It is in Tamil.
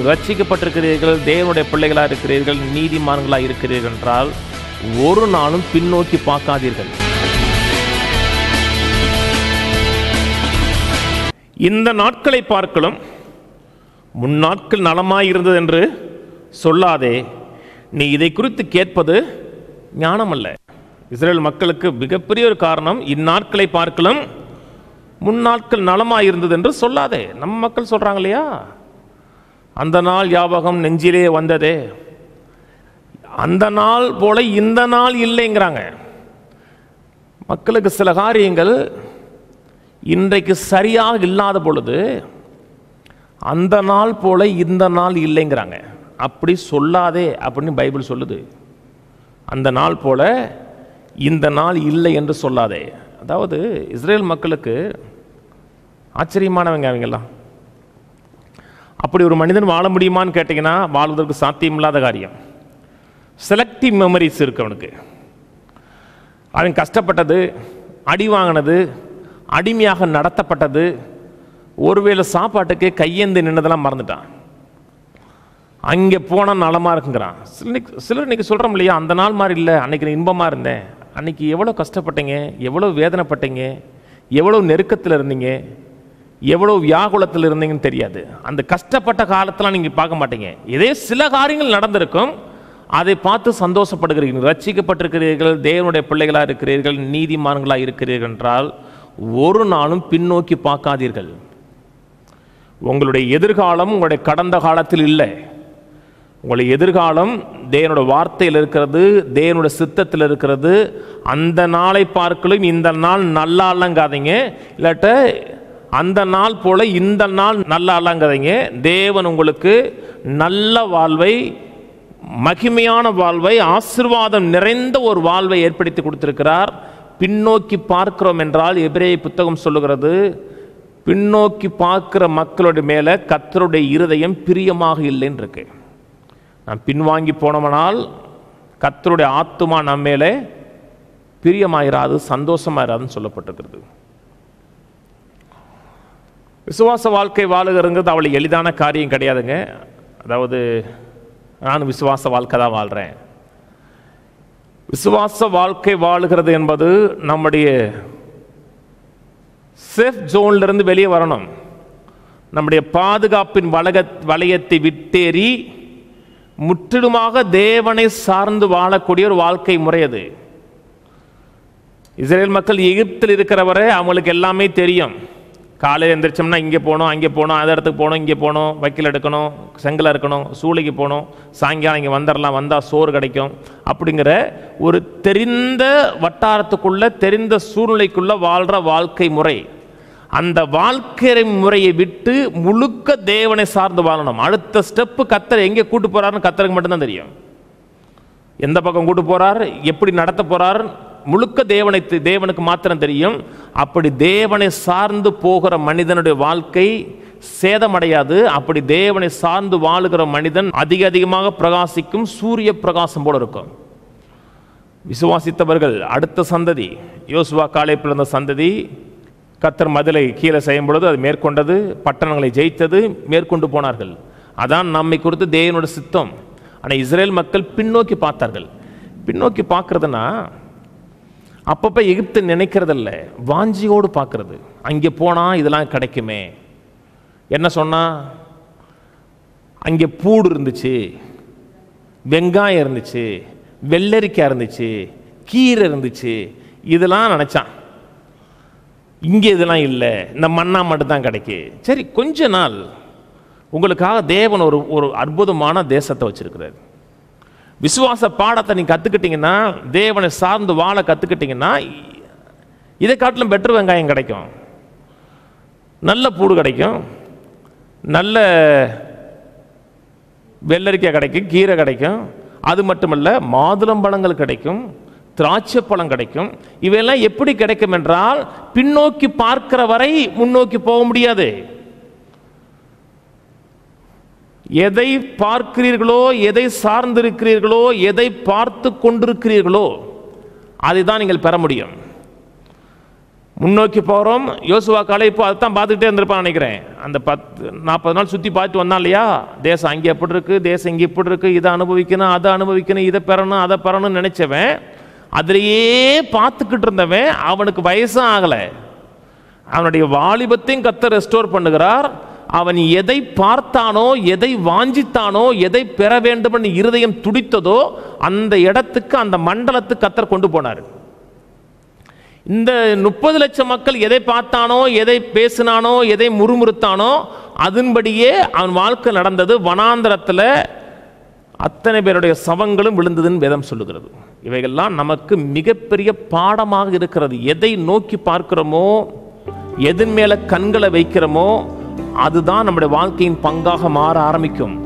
நீங்கள் ரட்சிக்கப்பட்டிருக்கிறீர்கள் தேவனுடைய பிள்ளைகளாக இருக்கிறீர்கள் நீதிமான்களாக இருக்கிறீர்கள் என்றால் ஒரு நாளும் பின்னோக்கி பார்க்காதீர்கள் இந்த நாட்களை பார்க்கலும் முன்னாட்கள் நலமாய் இருந்தது என்று சொல்லாதே நீ இதை குறித்து கேட்பது ஞானமல்ல இஸ்ரேல் மக்களுக்கு மிகப்பெரிய ஒரு காரணம் இந்நாட்களை பார்க்கலும் முன்னாட்கள் நலமாய் இருந்தது என்று சொல்லாதே நம்ம மக்கள் சொல்றாங்க இல்லையா அந்த நாள் ஞாபகம் நெஞ்சிலே வந்ததே அந்த நாள் போல இந்த நாள் இல்லைங்கிறாங்க மக்களுக்கு சில காரியங்கள் இன்றைக்கு சரியாக இல்லாத பொழுது அந்த நாள் போல இந்த நாள் இல்லைங்கிறாங்க அப்படி சொல்லாதே அப்படின்னு பைபிள் சொல்லுது அந்த நாள் போல இந்த நாள் இல்லை என்று சொல்லாதே அதாவது இஸ்ரேல் மக்களுக்கு ஆச்சரியமானவங்க அவங்கெல்லாம் அப்படி ஒரு மனிதன் வாழ முடியுமான்னு கேட்டிங்கன்னா வாழ்வதற்கு சாத்தியமில்லாத காரியம் செலக்டிவ் மெமரிஸ் இருக்கு அவனுக்கு அவன் கஷ்டப்பட்டது அடி வாங்கினது அடிமையாக நடத்தப்பட்டது ஒருவேளை சாப்பாட்டுக்கு கையேந்து நின்னதெல்லாம் மறந்துட்டான் அங்கே போனால் நலமாக இருக்குங்கிறான் சில சிலர் இன்னைக்கு சொல்கிறோம் இல்லையா அந்த நாள் மாதிரி இல்லை அன்னைக்கு நான் இன்பமாக இருந்தேன் அன்னைக்கு எவ்வளோ கஷ்டப்பட்டீங்க எவ்வளோ வேதனைப்பட்டீங்க எவ்வளோ நெருக்கத்தில் இருந்தீங்க எவ்வளோ வியாகுலத்தில் இருந்தீங்கன்னு தெரியாது அந்த கஷ்டப்பட்ட காலத்தெல்லாம் நீங்கள் பார்க்க மாட்டீங்க இதே சில காரியங்கள் நடந்திருக்கும் அதை பார்த்து சந்தோஷப்படுகிறீர்கள் ரட்சிக்கப்பட்டிருக்கிறீர்கள் தேவனுடைய பிள்ளைகளாக இருக்கிறீர்கள் நீதிமான்களாக இருக்கிறீர்கள் என்றால் ஒரு நாளும் பின்னோக்கி பார்க்காதீர்கள் உங்களுடைய எதிர்காலம் உங்களுடைய கடந்த காலத்தில் இல்லை உங்களுடைய எதிர்காலம் தேவனுடைய வார்த்தையில் இருக்கிறது தேவனுடைய சித்தத்தில் இருக்கிறது அந்த நாளை பார்க்கலும் இந்த நாள் நல்லா இல்லைங்காதீங்க இல்லாட்ட அந்த நாள் போல இந்த நாள் நல்லா இல்லைங்காதீங்க தேவன் உங்களுக்கு நல்ல வாழ்வை மகிமையான வாழ்வை ஆசிர்வாதம் நிறைந்த ஒரு வாழ்வை ஏற்படுத்தி கொடுத்திருக்கிறார் பின்னோக்கி பார்க்கிறோம் என்றால் எபிரேய புத்தகம் சொல்லுகிறது பின்னோக்கி பார்க்கிற மக்களுடைய மேலே கத்தருடைய இருதயம் பிரியமாக இல்லைன்னு இருக்கு நாம் பின்வாங்கி போனோம்னால் கத்தருடைய ஆத்துமா நம்ம மேலே பிரியமாயிராது சந்தோஷமாயிராதுன்னு சொல்லப்பட்டிருக்கிறது விசுவாச வாழ்க்கை வாழுகிறங்கிறது அவளை எளிதான காரியம் கிடையாதுங்க அதாவது நான் விசுவாச வாழ்க்கை தான் வாழ்கிறேன் விசுவாச வாழ்க்கை வாழுகிறது என்பது நம்முடைய சேஃப் ஜோன்லேருந்து வெளியே வரணும் நம்முடைய பாதுகாப்பின் வலக வளையத்தை விட்டேறி முற்றிலுமாக தேவனை சார்ந்து வாழக்கூடிய ஒரு வாழ்க்கை முறை அது இஸ்ரேல் மக்கள் எகிப்தில் இருக்கிறவரை அவங்களுக்கு எல்லாமே தெரியும் காலையில் எந்திரிச்சோம்னா இங்கே போகணும் அங்கே போகணும் அந்த இடத்துக்கு போகணும் இங்கே போகணும் வைக்கல் எடுக்கணும் செங்கல் இருக்கணும் சூளைக்கு போகணும் சாயங்காலம் இங்கே வந்துடலாம் வந்தால் சோறு கிடைக்கும் அப்படிங்கிற ஒரு தெரிந்த வட்டாரத்துக்குள்ள தெரிந்த சூழ்நிலைக்குள்ள வாழ்கிற வாழ்க்கை முறை அந்த வாழ்க்கை முறையை விட்டு முழுக்க தேவனை சார்ந்து வாழணும் அடுத்த ஸ்டெப்பு கத்தர் எங்கே கூட்டு போறாருன்னு கத்தருக்கு மட்டும்தான் தெரியும் எந்த பக்கம் கூட்டு போறார் எப்படி நடத்த போறார் முழுக்க தேவனை தேவனுக்கு மாத்திரம் தெரியும் அப்படி தேவனை சார்ந்து போகிற மனிதனுடைய வாழ்க்கை சேதமடையாது அப்படி தேவனை சார்ந்து வாழுகிற மனிதன் அதிக அதிகமாக பிரகாசிக்கும் சூரிய பிரகாசம் போல இருக்கும் விசுவாசித்தவர்கள் அடுத்த சந்ததி யோசுவா காலை பிறந்த சந்ததி கத்தர் மதிலை கீழே செய்யும் பொழுது அது மேற்கொண்டது பட்டணங்களை ஜெயித்தது மேற்கொண்டு போனார்கள் அதான் நம்மை குறித்து தேவனோட சித்தம் ஆனால் இஸ்ரேல் மக்கள் பின்னோக்கி பார்த்தார்கள் பின்னோக்கி பார்க்கறதுனா அப்பப்போ எகிப்து நினைக்கிறதில்ல வாஞ்சியோடு பார்க்கறது அங்கே போனால் இதெல்லாம் கிடைக்குமே என்ன சொன்னா அங்கே பூடு இருந்துச்சு வெங்காயம் இருந்துச்சு வெள்ளரிக்காய் இருந்துச்சு கீரை இருந்துச்சு இதெல்லாம் நினச்சான் இங்கே இதெல்லாம் இல்லை இந்த மண்ணா மட்டும்தான் கிடைக்கு சரி கொஞ்ச நாள் உங்களுக்காக தேவன் ஒரு ஒரு அற்புதமான தேசத்தை வச்சிருக்கிறார் விசுவாச பாடத்தை நீங்க கத்துக்கிட்டீங்கன்னா தேவனை சார்ந்து வாழ கத்துக்கிட்டீங்கன்னா இதை காட்டிலும் பெட்டர் வெங்காயம் கிடைக்கும் நல்ல பூடு கிடைக்கும் நல்ல வெள்ளரிக்காய் கிடைக்கும் கீரை கிடைக்கும் அது மட்டுமல்ல மாதுளம்பழங்கள் கிடைக்கும் திராட்சை பழம் கிடைக்கும் இவையெல்லாம் எப்படி கிடைக்கும் என்றால் பின்னோக்கி பார்க்கிற வரை முன்னோக்கி போக முடியாது எதை பார்க்கிறீர்களோ எதை சார்ந்திருக்கிறீர்களோ எதை பார்த்து கொண்டிருக்கிறீர்களோ அதை தான் நீங்கள் பெற முடியும் முன்னோக்கி போகிறோம் யோசுவா காலை இப்போ அதைத்தான் பார்த்துக்கிட்டே இருந்திருப்பான் நினைக்கிறேன் அந்த பத்து நாற்பது நாள் சுற்றி பார்த்துட்டு வந்தான் இல்லையா தேசம் அங்கே எப்படி இருக்கு தேசம் இங்கே இப்படி இருக்கு இதை அனுபவிக்கணும் அதை அனுபவிக்கணும் இதை பெறணும் அதை பெறணும்னு நினைச்சவன் அதிலேயே பார்த்துக்கிட்டு இருந்தவன் அவனுக்கு வயசும் ஆகலை அவனுடைய வாலிபத்தையும் கத்த ரெஸ்டோர் பண்ணுகிறார் அவன் எதை பார்த்தானோ எதை வாஞ்சித்தானோ எதை பெற வேண்டும் இருதயம் துடித்ததோ அந்த இடத்துக்கு அந்த மண்டலத்துக்கு கத்தர் கொண்டு போனார் இந்த முப்பது லட்சம் மக்கள் எதை பார்த்தானோ எதை பேசினானோ எதை முறுமுறுத்தானோ அதன்படியே அவன் வாழ்க்கை நடந்தது வனாந்தரத்தில் அத்தனை பேருடைய சவங்களும் விழுந்ததுன்னு வேதம் சொல்லுகிறது இவைகள்லாம் நமக்கு மிகப்பெரிய பாடமாக இருக்கிறது எதை நோக்கி பார்க்கிறோமோ எதன் மேல கண்களை வைக்கிறோமோ அதுதான் நம்முடைய வாழ்க்கையின் பங்காக மாற ஆரம்பிக்கும்